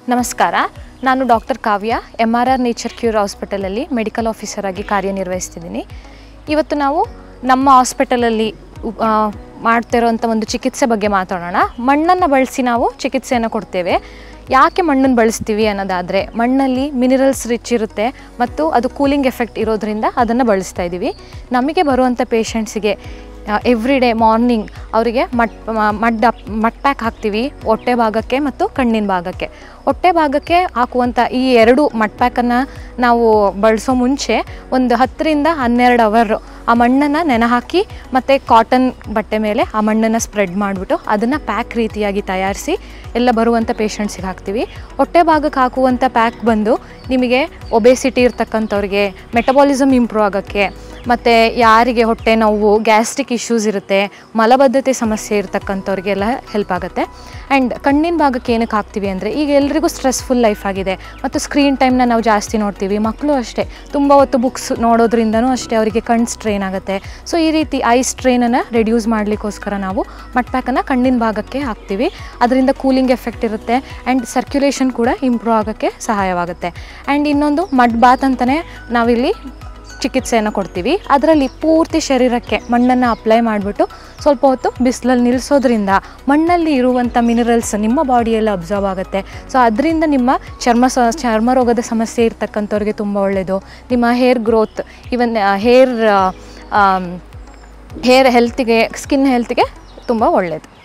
ನಮಸ್ಕಾರ ನಾನು doctor Kavya M R R nature cure ಹಾಸ್ಪಿಟಲಲ್ಲಿ ಮೆಡಿಕಲ್ ಆಫೀಸರ್ ಆಗಿ ಕಾರ್ಯನಿರ್ವಹಿಸ್ತಿದ್ದೀನಿ ಇವತ್ತು ನಾವು ನಮ್ಮ ಹಾಸ್ಪಿಟಲಲ್ಲಿ ಉ- ಆ, ಮಾಡ್ತಿರೋಂಥ ಒಂದು ಚಿಕಿತ್ಸೆ ಬಗ್ಗೆ ಮಾತಾಡೋಣ ಮಣ್ಣನ್ನು ಬಳಸಿ ನಾವು ಚಿಕಿತ್ಸೆಯನ್ನು ಕೊಡ್ತೇವೆ ಯಾಕೆ ಮಣ್ಣನ್ನು ಬಳಸ್ತೀವಿ ಅನ್ನೋದಾದರೆ ಮಣ್ಣಲ್ಲಿ ಮಿನರಲ್ಸ್ ರಿಚ್ ಇರುತ್ತೆ ಮತ್ತು ಅದು ಕೂಲಿಂಗ್ ಎಫೆಕ್ಟ್ ಇರೋದ್ರಿಂದ ಅದನ್ನು ಬಳಸ್ತಾ ಇದ್ದೀವಿ ನಮಗೆ ಬರುವಂಥ ಪೇಷಂಟ್ಸಿಗೆ ಎವ್ರಿ ಡೇ ಮಾರ್ನಿಂಗ್ ಅವರಿಗೆ ಮಟ್ ಮ- ಮಡ್ ಅಪ್ ಮಡ್ ಪ್ಯಾಕ್ ಹಾಕ್ತೀವಿ ಹೊಟ್ಟೆ ಭಾಗಕ್ಕೆ ಮತ್ತು ಕಣ್ಣಿನ ಭಾಗಕ್ಕೆ ಹೊಟ್ಟೆ ಭಾಗಕ್ಕೆ ಹಾಕುವಂಥ ಈ ಎರಡು ಮಡ್ ಪ್ಯಾಕನ್ನು ನಾವು ಬಳಸೋ ಮುಂಚೆ ಒಂದು ಹತ್ತರಿಂದ ಹನ್ನೆರಡು ಅವರ್ ಆ ಮಣ್ಣನ್ನು ನೆನೆ ಹಾಕಿ ಮತ್ತು ಕಾಟನ್ ಬಟ್ಟೆ ಮೇಲೆ ಆ ಮಣ್ಣನ್ನು ಸ್ಪ್ರೆಡ್ ಮಾಡಿಬಿಟ್ಟು ಅದನ್ನು ಪ್ಯಾಕ್ ರೀತಿಯಾಗಿ ತಯಾರಿಸಿ ಎಲ್ಲ ಬರುವಂಥ ಪೇಷಂಟ್ಸಿಗೆ ಹಾಕ್ತೀವಿ ಹೊಟ್ಟೆ ಭಾಗಕ್ಕೆ ಹಾಕುವಂಥ ಪ್ಯಾಕ್ ಬಂದು ನಿಮಗೆ ಒಬೇಸಿಟಿ ಇರ್ತಕ್ಕಂಥವ್ರಿಗೆ ಮೆಟಬಾಲಿಸಮ್ ಇಂಪ್ರೂವ್ ಆಗೋಕ್ಕೆ ಮತ್ತು ಯಾರಿಗೆ ಹೊಟ್ಟೆ ನೋವು ಗ್ಯಾಸ್ಟ್ರಿಕ್ ಇಶ್ಯೂಸ್ ಇರುತ್ತೆ ಮಲಬದ್ಧತೆ ಸಮಸ್ಯೆ ಇರ್ತಕ್ಕಂಥವ್ರಿಗೆಲ್ಲ ಹೆಲ್ಪ್ ಆಗುತ್ತೆ ಆ್ಯಂಡ್ ಕಣ್ಣಿನ ಭಾಗಕ್ಕೆ ಏನಕ್ಕೆ ಹಾಕ್ತೀವಿ ಅಂದರೆ ಈಗ ಎಲ್ರಿಗೂ ಸ್ಟ್ರೆಸ್ಫುಲ್ ಲೈಫ್ ಆಗಿದೆ ಮತ್ತು ಸ್ಕ್ರೀನ್ ಟೈಮ್ನ ನಾವು ಜಾಸ್ತಿ ನೋಡ್ತೀವಿ ಮಕ್ಕಳು ಅಷ್ಟೇ ತುಂಬ ಹೊತ್ತು ಬುಕ್ಸ್ ನೋಡೋದ್ರಿಂದನೂ ಅಷ್ಟೇ ಅವರಿಗೆ ಕಣ್ಣು ಸ್ಟ್ರೈನ್ ಆಗುತ್ತೆ ಸೊ ಈ ರೀತಿ ಐ ಸ್ಟ್ರೈನನ್ನು ರೆಡ್ಯೂಸ್ ಮಾಡಲಿಕ್ಕೋಸ್ಕರ ನಾವು ಮಟ್ ಪ್ಯಾಕನ್ನು ಕಣ್ಣಿನ ಭಾಗಕ್ಕೆ ಹಾಕ್ತೀವಿ ಅದರಿಂದ ಕೂಲಿಂಗ್ ಎಫೆಕ್ಟ್ ಇರುತ್ತೆ ಆ್ಯಂಡ್ ಸರ್ಕ್ಯುಲೇಷನ್ ಕೂಡ ಇಂಪ್ರೂವ್ ಆಗೋಕ್ಕೆ ಸಹಾಯವಾಗುತ್ತೆ ಆ್ಯಂಡ್ ಇನ್ನೊಂದು ಮಡ್ ಬಾತ್ ಅಂತಲೇ ನಾವಿಲ್ಲಿ ಚಿಕಿತ್ಸೆಯನ್ನು ಕೊಡ್ತೀವಿ ಅದರಲ್ಲಿ ಪೂರ್ತಿ ಶರೀರಕ್ಕೆ ಮಣ್ಣನ್ನು ಅಪ್ಲೈ ಮಾಡಿಬಿಟ್ಟು ಸ್ವಲ್ಪ ಹೊತ್ತು ಬಿಸಿಲಲ್ಲಿ ನಿಲ್ಲಿಸೋದ್ರಿಂದ ಮಣ್ಣಲ್ಲಿ ಇರುವಂಥ ಮಿನರಲ್ಸ್ ನಿಮ್ಮ ಬಾಡಿಯಲ್ಲಿ ಅಬ್ಸರ್ವ್ ಆಗುತ್ತೆ ಸೊ ಅದರಿಂದ ನಿಮ್ಮ ಚರ್ಮ ಸ ಚರ್ಮ ರೋಗದ ಸಮಸ್ಯೆ ಇರ್ತಕ್ಕಂಥವ್ರಿಗೆ ತುಂಬ ಒಳ್ಳೆಯದು ನಿಮ್ಮ hair growth even hair hair ಹೆಲ್ತಿಗೆ ಸ್ಕಿನ್ ಹೆಲ್ತಿಗೆ ತುಂಬ ಒಳ್ಳೆಯದು